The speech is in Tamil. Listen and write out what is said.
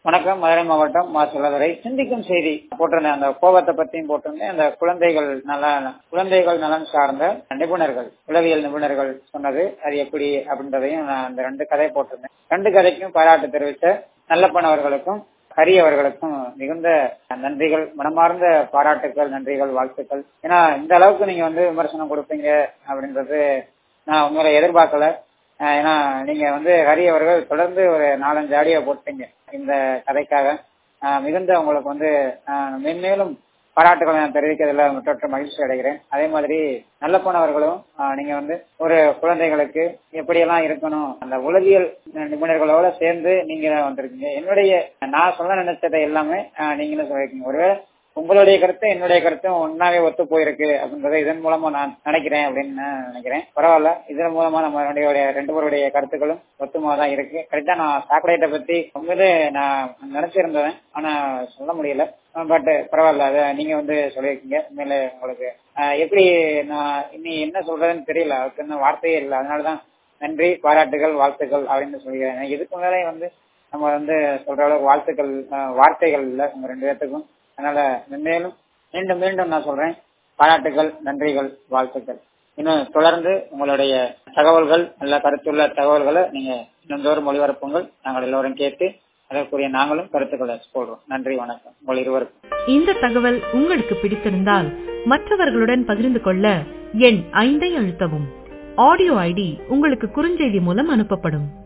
வணக்கம் மதுரை மாவட்டம் மா சொல்லவரை சிந்திக்கும் செய்தி போட்டிருந்தேன் அந்த கோபத்தை பத்தியும் போட்டிருந்தேன் அந்த குழந்தைகள் நல குழந்தைகள் நலன் சார்ந்த நிபுணர்கள் உளவியல் நிபுணர்கள் சொன்னது அது எப்படி அப்படின்றதையும் நான் அந்த ரெண்டு கதை போட்டிருந்தேன் ரெண்டு கதைக்கும் பாராட்டு தெரிவித்த நல்லப்பன் அவர்களுக்கும் ஹரி அவர்களுக்கும் மிகுந்த நன்றிகள் மனமார்ந்த பாராட்டுக்கள் நன்றிகள் வாழ்த்துக்கள் ஏன்னா இந்த அளவுக்கு நீங்க வந்து விமர்சனம் கொடுப்பீங்க அப்படின்றது நான் உங்களை எதிர்பார்க்கல ஏன்னா நீங்க வந்து ஹரி அவர்கள் தொடர்ந்து ஒரு நாலஞ்சு ஆடியோ போட்டீங்க இந்த கதைக்காக மிகுந்த உங்களுக்கு வந்து மென்மேலும் பாராட்டுகளை நான் தெரிவிக்கிறதுல தொற்று மகிழ்ச்சி அடைகிறேன் அதே மாதிரி நல்லப்பன் அவர்களும் நீங்க வந்து ஒரு குழந்தைகளுக்கு எப்படியெல்லாம் இருக்கணும் அந்த உளவியல் நிபுணர்களோட சேர்ந்து நீங்க வந்திருக்கீங்க என்னுடைய நான் சொல்ல நினைச்சதை எல்லாமே நீங்களும் சொல்லிருக்கீங்க ஒருவேளை உங்களுடைய கருத்து என்னுடைய கருத்தும் ஒன்னாவே ஒத்து போயிருக்கு அப்படின்றத இதன் மூலமா நான் நினைக்கிறேன் அப்படின்னு நினைக்கிறேன் பரவாயில்ல இதன் மூலமா நம்ம ரெண்டு பேருடைய கருத்துக்களும் ஒத்துமா தான் இருக்கு கரெக்டா நான் சாக்லேட்டை பத்தி உண்மையிலே நான் நினைச்சிருந்தேன் ஆனா சொல்ல முடியல பட் பரவாயில்ல அதை நீங்க வந்து சொல்லியிருக்கீங்க உண்மையில உங்களுக்கு எப்படி நான் இனி என்ன சொல்றதுன்னு தெரியல அதுக்கு இன்னும் வார்த்தையே இல்லை அதனாலதான் நன்றி பாராட்டுகள் வாழ்த்துக்கள் அப்படின்னு சொல்லிக்கிறேன் இதுக்கு மேலே வந்து நம்ம வந்து சொல்ற அளவுக்கு வாழ்த்துக்கள் வார்த்தைகள் இல்லை உங்க ரெண்டு பேர்த்துக்கும் அதனால மென்மேலும் மீண்டும் மீண்டும் நான் சொல்றேன் பாராட்டுகள் நன்றிகள் வாழ்த்துக்கள் இன்னும் தொடர்ந்து உங்களுடைய தகவல்கள் நல்ல கருத்துள்ள தகவல்களை நீங்க தினந்தோறும் ஒளிபரப்புங்கள் நாங்கள் எல்லோரும் கேட்டு அதற்குரிய நாங்களும் கருத்துக்களை போடுறோம் நன்றி வணக்கம் உங்கள் இருவருக்கும் இந்த தகவல் உங்களுக்கு பிடித்திருந்தால் மற்றவர்களுடன் பகிர்ந்து கொள்ள எண் ஐந்தை அழுத்தவும் ஆடியோ ஐடி உங்களுக்கு குறுஞ்செய்தி மூலம் அனுப்பப்படும்